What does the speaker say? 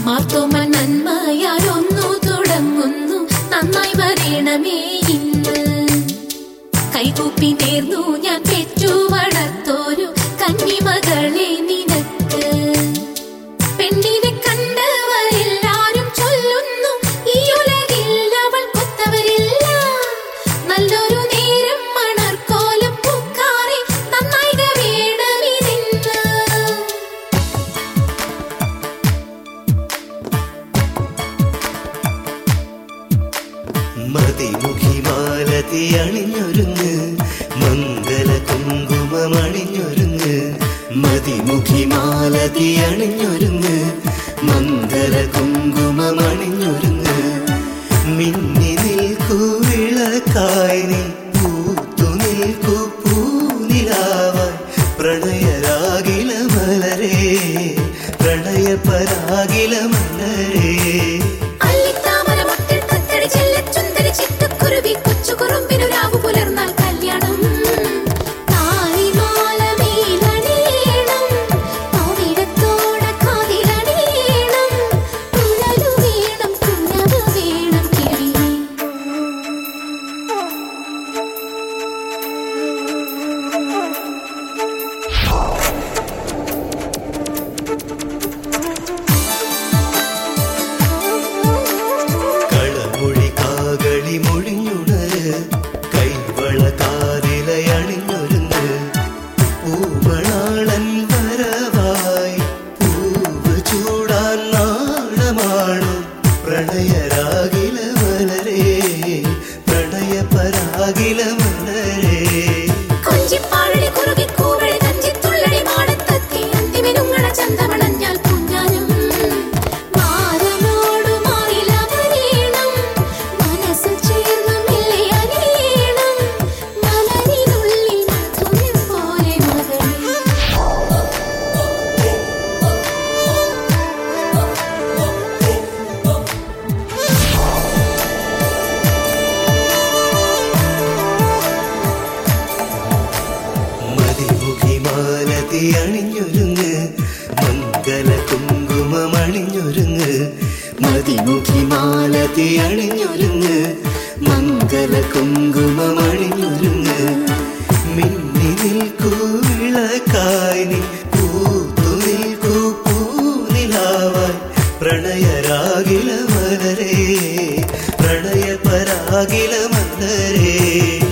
മാർത്തോമൻ നന്മയാലൊന്നു തുടങ്ങുന്നു നന്നായി വരണമേ ഇന്ന് കൈകൂപ്പി നേർന്നു ഞാൻ പെറ്റു വളർത്തോരു കന്നിമകളെ നിനക്ക് പെണ്ണിനെ കണ്ടവരെല്ലാരും ചൊല്ലുന്നു ഈ ഉലകിൽ അവൾ കൊത്തവരില്ല നല്ലൊരു നേരം മണർക്കോലം പൂക്കാറെ നന്നായി വേണമിതിന്ന് മതിമുഖി മാലതി അണിഞ്ഞൊരുങ്ങ് മംഗല കുങ്കുമമണിഞ്ഞൊരുങ്ങ് മതിമുഖി മാലതി അണിഞ്ഞൊരുങ്ങ് മംഗല കുങ്കുമമണിഞ്ഞൊരുങ്ങ് മിന്നി നിൽക്കൂ വിളക്കായി നീ പൂത്തു നിൽക്കൂ പൂനിലാവായി പ്രണയരാകില മലരേ പ്രണയപരാകില മലരേ അല്ലിത്താമര മൊട്ടിൽ തത്തടി ചെല്ലച്ചുന്തരി ചിറ്റക്കുരുവി കൊച്ചുകുറുമ്പിനു രാവു പുലർന്നാൽ കല്യാണം താലിമാല മേലണിയണം പവിഴത്തോടെ കാതിലണിയണം കുഴലു വേണം കുഞ്ഞവ് വേണം കിളിയേ കളമൊഴി കാകളി മൊഴിഞ്ഞുണര് കൈവള കാതിലയണിഞ്ഞൊരുങ്ങ് പൂമണാളൻ വരവായി പൂവ് ചൂടാൻ നാളമാണു പ്രണയരാകില മലരേ പ്രണയപരാകില മലരേ കൊഞ്ചിപ്പാഴി കുറുകി കൂവഴി കഞ്ചിത്തുള്ളടി മാടത്തത്തി അന്തിമിനുങ്ങണ ചന്തമണഞ്ഞാൽ കുഞ്ഞാനും മാറനോടു മാറില വരേണം മനസ്സിൽ ചേർന്നു മെല്ലെ അലിയണം മലരിനുള്ളിൽ മധുരം പോലെ മകളേ മതിമുഖി മാലതി അണിഞ്ഞൊരുങ്ങ് മംഗല കുങ്കുമമണിഞ്ഞൊരുങ്ങ് മതിമുഖി മാലതി അണിഞ്ഞൊരുങ്ങ് മംഗല കുങ്കുമമണിഞ്ഞൊരുങ്ങ് മിന്നി നിൽക്കൂ വിളക്കായി നീ പൂത്തു നിൽക്കൂ പൂനിലാവായി പ്രണയരാകില മലരേ പ്രണയപരാകില മലരേ